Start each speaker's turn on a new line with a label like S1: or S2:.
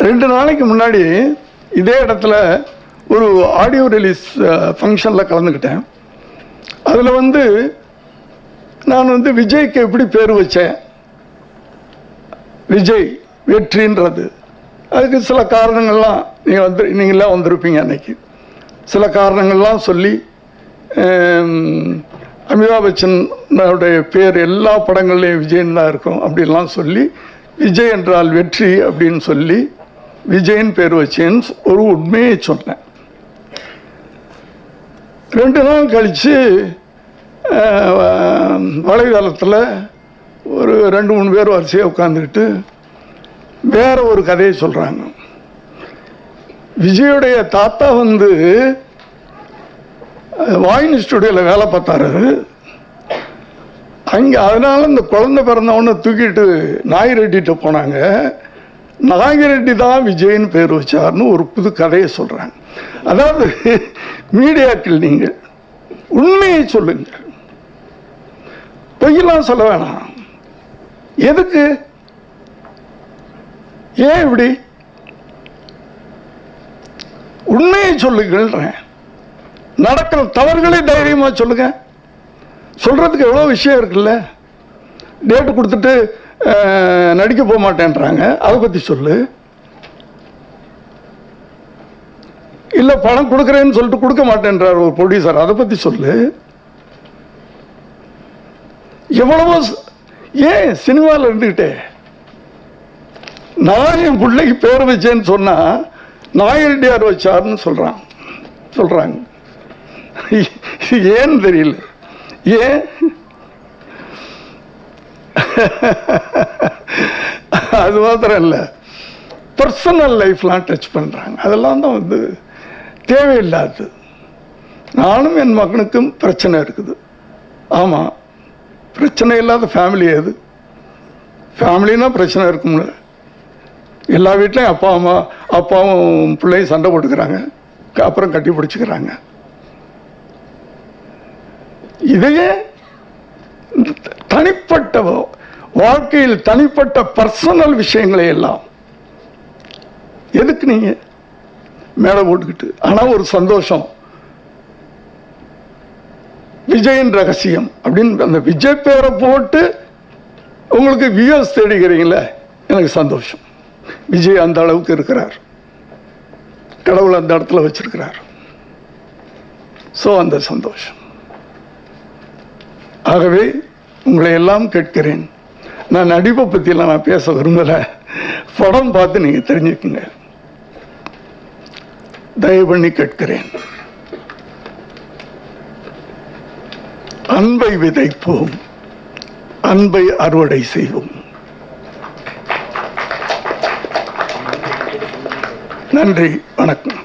S1: ரெண்டு நாளைக்கு முன்னாடி இதே இடத்துல ஒரு ஆடியோ ரிலீஸ் ஃபங்க்ஷனில் கலந்துக்கிட்டேன் அதில் வந்து நான் வந்து விஜய்க்கு எப்படி பேர் வச்சேன் விஜய் வெற்றின்றது அதுக்கு சில காரணங்கள்லாம் நீங்கள் வந்து நீங்களாம் வந்திருப்பீங்க அன்னைக்கு சில காரணங்கள்லாம் சொல்லி ஹம், அமிதாப் பச்சனுடைய பேர் எல்லா படங்கள்லையும் விஜயன் தான் இருக்கும் அப்படின்லாம் சொல்லி விஜய் என்றால் வெற்றி அப்படின்னு சொல்லி விஜயன் பேர் வச்சேன்னு ஒரு உண்மையை சொன்னேன் ரெண்டு நாள் கழித்து வலைதளத்தில் ஒரு ரெண்டு மூணு பேர் வரிசையாக உட்காந்துக்கிட்டு வேற ஒரு கதையை சொல்கிறாங்க விஜயுடைய தாத்தா வந்து வாயின் ஸ்டுடியோவில் வேலை பார்த்தாரு அங்கே அதனால இந்த குழந்தை பிறந்தவொன்னே தூக்கிட்டு நாயிரெட்டிகிட்ட போனாங்க நாகிரெட்டி தான் விஜய்னு பேர் வச்சார்னு ஒரு புது கதையை சொல்கிறாங்க அதாவது மீடியாக்கள் நீங்கள் உண்மையை சொல்லுங்கள் பொய்யெல்லாம் சொல்ல வேணாம் எதுக்கு ஏன் இப்படி உண்மையை சொல்லுங்கள்ன்றேன் நடக்கிற தவறுகளை தைரியமா சொல்லுங்க சொல்றதுக்கு எவ்வளோ விஷயம் இருக்குல்ல டேட்டு கொடுத்துட்டு அஹ், நடிக்க போக மாட்டேன்றாங்க அதை பத்தி சொல்லு இல்ல பணம் கொடுக்குறேன்னு சொல்லிட்டு கொடுக்க மாட்டேன்றார் ஒரு ப்ரொடியூசர் அதை பத்தி சொல்லு எவ்வளவோ ஸ்- ஏன் சினிமாவில் இருந்துக்கிட்டே நான் என் பிள்ளைக்கு பேர் வச்சேன்னு சொன்னா நாயல்டியார் வச்சார்னு சொல்றான் சொல்றாங்க ஏன்னு தெரியல ஏன் அது மாத்திரம் இல்லை பர்சனல் லைஃப்லாம் டச் பண்ணுறாங்க அதெல்லாம் தான் வந்து தேவையில்லாது நானும் என் மகனுக்கும் பிரச்சனை இருக்குது ஆமாம் பிரச்சனை இல்லாத ஃபேமிலி எது ஃபேமிலினா பிரச்சனை இருக்கும்ல எல்லா வீட்லையும் அப்பா அம்மா அப்பாவும் பிள்ளையும் சண்டை போட்டுக்கிறாங்க க- அப்புறம் கட்டி பிடிச்சிக்கிறாங்க இதையே இந்த தனிப்பட்ட வா- வாழ்க்கையில் தனிப்பட்ட பர்சனல் விஷயங்களை எல்லாம் எதுக்கு நீங்க மேலே போட்டுக்கிட்டு ஆனா ஒரு சந்தோஷம் விஜயின் ரகசியம் அப்படின்னு அந்த விஜய் பேரை போட்டு உங்களுக்கு வியூஸ் தேடிக்கிறீங்களே எனக்கு சந்தோஷம் விஜய் அந்த அளவுக்கு இருக்கிறார் கடவுள் அந்த இடத்துல வச்சிருக்கிறார் ஸோ அந்த சந்தோஷம் ஆகவே உங்களை எல்லாம் கேட்கிறேன் நான் நடிப்பை பற்றியெல்லாம் நான் பேச விரும்பலை படம் பார்த்து நீங்கள் தெரிஞ்சுக்குங்க தயவு பண்ணி கேட்கிறேன் அன்பை விதைப்போம் அன்பை அறுவடை செய்வோம் நன்றி வணக்கம்